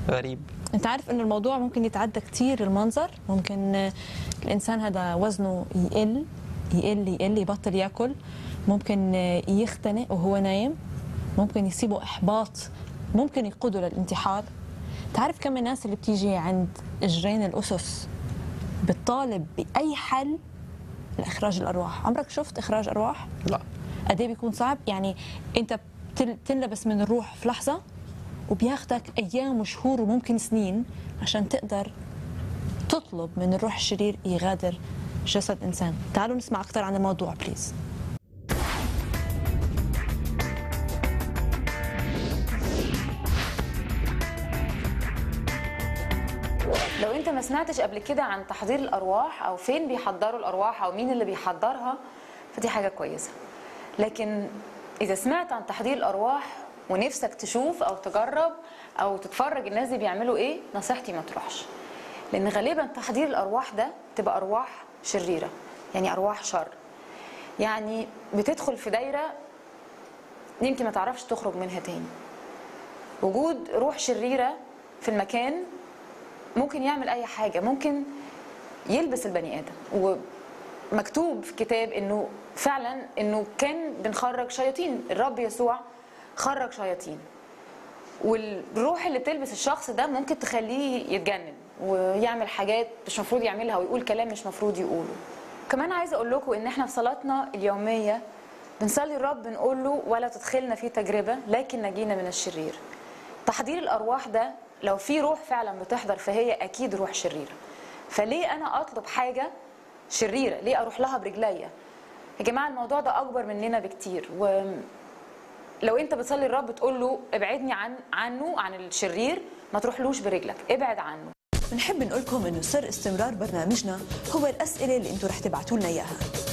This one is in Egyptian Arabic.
غريب انت عارف ان الموضوع ممكن يتعدى كتير المنظر ممكن آه، الانسان هذا وزنه يقل يقل يقل يبطل ياكل ممكن آه، يختنق وهو نايم ممكن يصيبه احباط ممكن يقوده للانتحار تعرف كم الناس اللي بتيجي عند اجرين الاسس بتطالب باي حل لاخراج الارواح عمرك شفت اخراج ارواح لا قد ايه بيكون صعب يعني انت بتل- بتنلبس من الروح في لحظه وبياخدك ايام وشهور وممكن سنين عشان تقدر تطلب من الروح الشرير يغادر جسد انسان تعالوا نسمع اكثر عن الموضوع بليز لو انت ما سمعتش قبل كده عن تحضير الارواح او فين بيحضروا الارواح او مين اللي بيحضرها فدي حاجه كويسه لكن اذا سمعت عن تحضير الارواح ونفسك تشوف او تجرب او تتفرج الناس دي بيعملوا ايه نصيحتي ما تروحش لان غالبا تحضير الارواح ده تبقى ارواح شريره يعني ارواح شر يعني بتدخل في دايره يمكن ما تعرفش تخرج منها تاني وجود روح شريره في المكان ممكن يعمل اي حاجه ممكن يلبس البني ادم ومكتوب في كتاب انه فعلا انه كان بنخرج شياطين الرب يسوع خرج شياطين والروح اللي بتلبس الشخص ده ممكن تخليه يتجنن ويعمل حاجات مش مفروض يعملها ويقول كلام مش مفروض يقوله كمان عايزه اقول لكم ان احنا في صلاتنا اليوميه بنصلي الرب بنقول له ولا تدخلنا في تجربه لكن نجينا من الشرير تحضير الارواح ده لو في روح فعلا بتحضر فهي اكيد روح شريره فليه انا اطلب حاجه شريره ليه اروح لها برجليا يا جماعه الموضوع ده اكبر مننا بكتير ولو انت بتصلي الرب تقول له ابعدني عن عنه عن الشرير ما تروحلوش برجلك ابعد عنه بنحب نقول لكم انه سر استمرار برنامجنا هو الاسئله اللي انتم رح تبعتوا لنا اياها